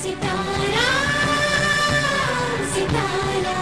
సితారా సితారా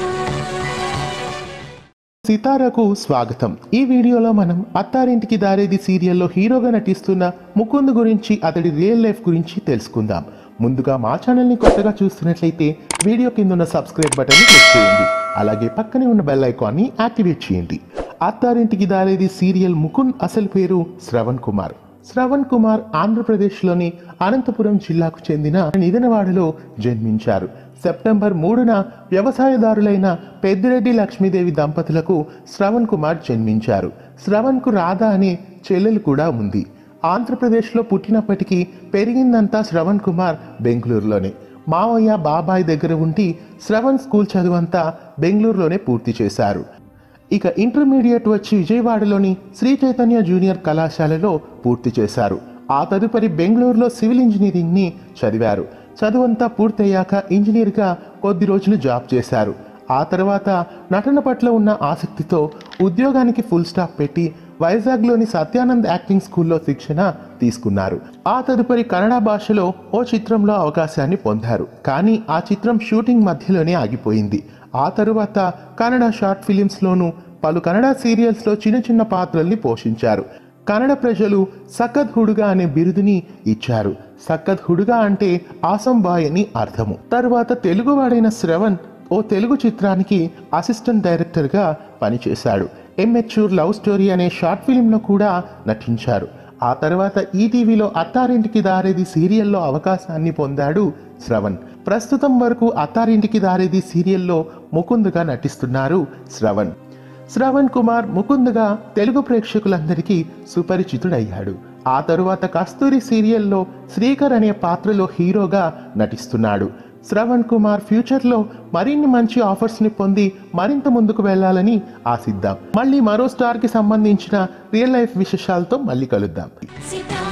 సితారకు స్వాగతం ఈ వీడియోలో మనం అత్తారింటికి దారేది సీరియల్లో హీరోగా నటిస్తున్న ముకుంద్ గురించి అతడి రియల్ లైఫ్ గురించి తెలుసుకుందాం ముందుగా మా ఛానల్ని కొత్తగా చూస్తున్నట్లయితే వీడియో కింద ఉన్న సబ్స్క్రైబ్ బటన్ని క్లిక్ చేయండి అలాగే పక్కనే ఉన్న బెల్ ఐకాన్ని యాక్టివేట్ చేయండి అత్తారింటికి దారేది సీరియల్ ముకుంద్ అసలు పేరు శ్రవణ్ కుమార్ శ్రవణ్ కుమార్ ఆంధ్రప్రదేశ్లోని అనంతపురం జిల్లాకు చెందిన నిదనవాడలో జన్మించారు సెప్టెంబర్ మూడున వ్యవసాయదారులైన పెద్దిరెడ్డి లక్ష్మీదేవి దంపతులకు శ్రవణ్ కుమార్ జన్మించారు శ్రవణ్కు రాధ అనే చెల్లెలు కూడా ఉంది ఆంధ్రప్రదేశ్లో పుట్టినప్పటికీ పెరిగిందంతా శ్రవణ్ కుమార్ బెంగళూరులోనే మావయ్య బాబాయ్ దగ్గర ఉండి శ్రవణ్ స్కూల్ చదువంతా బెంగళూరులోనే పూర్తి చేశారు ఇక ఇంటర్మీడియట్ వచ్చి విజయవాడలోని శ్రీ చైతన్య జూనియర్ కళాశాలలో పూర్తి చేశారు ఆ తదుపరి బెంగళూరులో సివిల్ ఇంజనీరింగ్ని చదివారు చదువంతా పూర్తయ్యాక ఇంజనీర్గా కొద్ది రోజులు జాబ్ చేశారు ఆ తర్వాత నటన పట్ల ఉన్న ఆసక్తితో ఉద్యోగానికి ఫుల్ స్టాప్ పెట్టి వైజాగ్లోని సత్యానంద్ యాక్టింగ్ స్కూల్లో శిక్షణ తీసుకున్నారు ఆ తదుపరి కన్నడ భాషలో ఓ చిత్రంలో అవకాశాన్ని పొందారు కానీ ఆ చిత్రం షూటింగ్ మధ్యలోనే ఆగిపోయింది ఆ తరువాత కన్నడ షార్ట్ ఫిలిమ్స్లోనూ పలు కన్నడ సీరియల్స్లో చిన్న చిన్న పాత్రల్ని పోషించారు కన్నడ ప్రజలు సక్కద్ హుడుగా అనే బిరుదుని ఇచ్చారు సక్కద్ హుడుగా అంటే ఆసం బాయ్ అని అర్థము తరువాత తెలుగువాడైన శ్రవణ్ ఓ తెలుగు చిత్రానికి అసిస్టెంట్ డైరెక్టర్గా పనిచేశాడు ఎమ్మెచ్యూర్ లవ్ స్టోరీ అనే షార్ట్ ఫిలింలో కూడా నటించారు ఆ తర్వాత ఈటీవీలో అత్తారింటికి దారేది సీరియల్లో అవకాశాన్ని పొందాడు శ్రవణ్ ప్రస్తుతం వరకు అత్తారింటికి దారేది సీరియల్లో ముకుందుగా నటిస్తున్నారు శ్రవణ్ శ్రవణ్ కుమార్ ముకుందుగా తెలుగు ప్రేక్షకులందరికీ సుపరిచితుడయ్యాడు ఆ తరువాత కస్తూరి సీరియల్లో శ్రీకర్ అనే పాత్రలో హీరోగా నటిస్తున్నాడు శ్రవణ్ కుమార్ ఫ్యూచర్లో మరిన్ని మంచి ఆఫర్స్ని పొంది మరింత ముందుకు వెళ్ళాలని ఆశిద్దాం మళ్ళీ మరో స్టార్కి సంబంధించిన రియల్ లైఫ్ విశేషాలతో మళ్ళీ కలుద్దాం సితారా